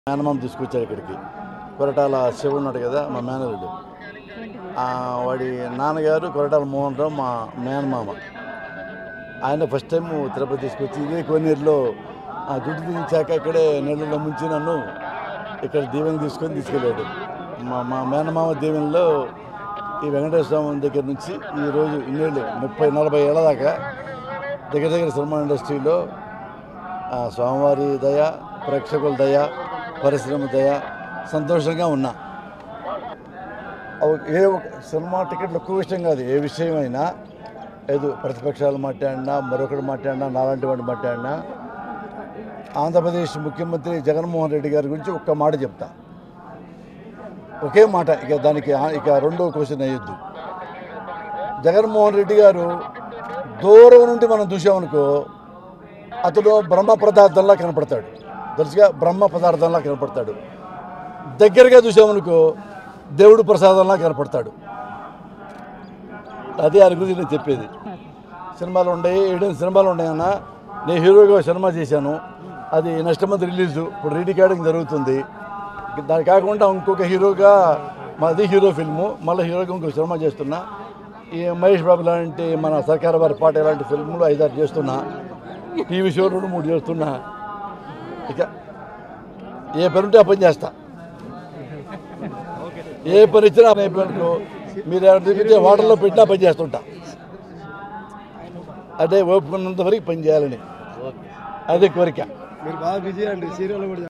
మేనమామ తీసుకొచ్చారు ఇక్కడికి కొరటాల శివ ఉన్నాడు కదా మా మేనరుడు ఆ, వాడి నాన్నగారు కొరటాల మోహన్ రావు మా మేనమామ ఆయన ఫస్ట్ టైం తిరుపతి తీసుకొచ్చి ఇదే కోనేరులో ఆ జుట్టు తీయించాక ఇక్కడే నీళ్ళలో ముంచి నన్ను ఇక్కడ దీవెన తీసుకొని తీసుకెళ్ళాడు మా మా మేనమామ దీవెనలో ఈ వెంకటేశ్వర స్వామి దగ్గర నుంచి ఈరోజు ఇన్నేళ్ళు ముప్పై నలభై ఏళ్ళ దాకా దగ్గర దగ్గర సినిమా ఇండస్ట్రీలో ఆ స్వామివారి దయ ప్రేక్షకుల దయ పరిశ్రమ దయ సంతోషంగా ఉన్నా అవ- ఏ ఒక సినిమా టికెట్లు ఎక్కువ విషయం కాదు ఏ విషయమైనా ఏదో ప్రతిపక్షాలు మాట్లాడినా మరొకటి మాట్లాడినా నాలాంటి వాడు మాట్లాడినా ఆంధ్రప్రదేశ్ ముఖ్యమంత్రి జగన్మోహన్ రెడ్డి గారి గురించి ఒక్క మాట చెప్తా ఒకే మాట ఇక దానికి ఆ- ఇక రెండో క్వశ్చన్ అయ్యొద్దు జగన్మోహన్ రెడ్డి గారు దూరం నుండి మనం చూసామనుకో అతడు బ్రహ్మ పదార్థంలా కనపడతాడు తెలుసుగా బ్రహ్మ పదార్థంలా కనపడతాడు దగ్గరగా చూసామనుకో దేవుడు ప్రసాదంలా కనపడతాడు అదే ఆయన గురించి నేను చెప్పేది సినిమాలు ఉన్నాయి ఏడెనిమిది సినిమాలు ఉన్నాయన్న నేను హీరోగా ఒక సినిమా చేశాను అది నెక్స్ట్ మంత్ రిలీజు ఇప్పుడు రీ రికార్డింగ్ జరుగుతుంది దాని కాకుండా ఇంకొక హీరోగా మాది హీరో ఫిల్ము మళ్ళీ హీరోగా ఇంకొక సినిమా చేస్తున్నా ఈ మహేష్ బాబు లాంటి మన సర్కార్ వారి పాట ఇలాంటి ఫిల్ములు ఐదారు చేస్తున్నా టీవీ షో రెండు మూడు చేస్తున్నా ఇక ఏ పని ఉంటే ఆ పని చేస్తా ఏ పని ఇచ్చినా ఆ పని అనుకో మీరు ఎవరి దగ్గర వాటర్లో పెట్టినా పని చేస్తుంటా అదే ఓపుకున్నంత వరకు పని చేయాలని అదే కోరిక మీరు బాగా బిజీ అండి సీరియల్ కూడా